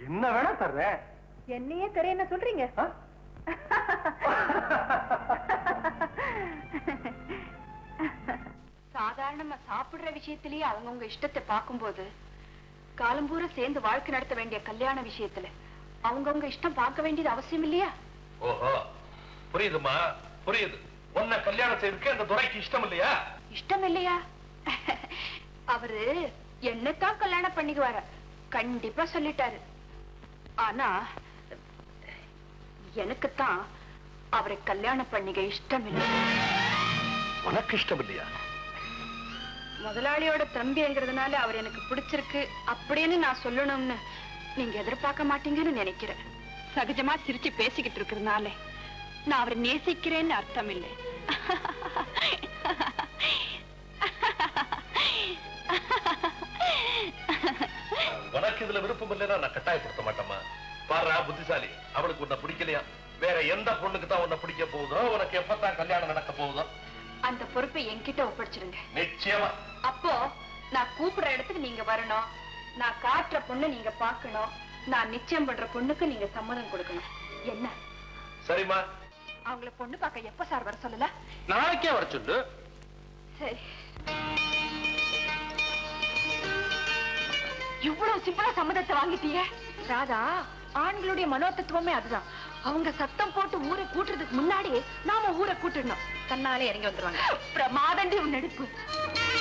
என்ன வேணா தர்றேன் என்னையே தெரிய என்ன சொல்றீங்க ஆ? சாதாரணமா சாப்பிடுற விஷயத்திலேயே அவங்கவுங்க இஷ்டத்தை பார்க்கும்போது காலம் பூரா சேர்ந்து வாழ்க்கை நடத்த வேண்டிய கல்யாண விஷயத்துல அவங்கவுங்க இஷ்டம் பார்க்க வேண்டியது அவசியம் இல்லையா ஓஹோ புரியுதுமா புரியுது உன்னை கல்யாணம் செய்யறதுக்கு அந்த துறைக்கு இஷ்டம் இல்லையா இஷ்டம் இல்லையா அவரு என்னத்தான் கல்யாணம் பண்ணிக்குவார கண்டிப்பா சொல்லிட்டாரு ஆனா எனக்குத்தான் அவரை கல்யாணம் பண்ணிக்க இஷ்டம் இல்லை உனக்கு இஷ்டம் இல்லையா முதலாளியோட தம்பிங்கிறதுனால அவர் எனக்கு பிடிச்சிருக்கு அப்படின்னு நான் சொல்லணும்னு நீங்க எதிர்பார்க்க மாட்டீங்கன்னு நினைக்கிறேன் சகஜமா சிரிச்சு பேசிக்கிட்டு இருக்கிறதுனால நான் அவரை நேசிக்கிறேன்னு அர்த்தம் இல்லை உனக்கு இதுல விருப்பம் இல்லைன்னா நான் கட்டாயப்படுத்த மாட்டேமா பாருடா புத்திசாலி அவளுக்கு உன்னை பிடிக்கலையா வேற எந்த பொண்ணுக்கு தான் உன்னை பிடிக்க போகுதோ உனக்கு எப்பதான் கல்யாணம் நடக்க போகுதோ அந்த பொறுப்பை என்கிட்ட ஒப்படைச்சிடுங்க நிச்சயமா அப்போ நான் கூப்பிடுற இடத்துக்கு நீங்க வரணும் நான் காட்டுற பொண்ணு நீங்க பார்க்கணும் நான் நிச்சயம் பண்ற பொண்ணுக்கு நீங்க சம்மதம் கொடுக்கணும் என்ன சரிம்மா அவங்கள பொண்ணு பார்க்க எப்ப சார் வர சொல்லல நாளைக்கே வர சொல்லு சரி இவ்வளவு சிம்பிளா சம்மதத்தை வாங்கிட்டீங்க ராதா ஆண்களுடைய மனோதத்துவமே அதுதான் அவங்க சத்தம் போட்டு ஊரை கூட்டுறதுக்கு முன்னாடி நாம ஊரை கூட்டிடணும் தன்னாலே இறங்கி வந்துருவாங்க பிரமாதண்டி உன் நடிப்பு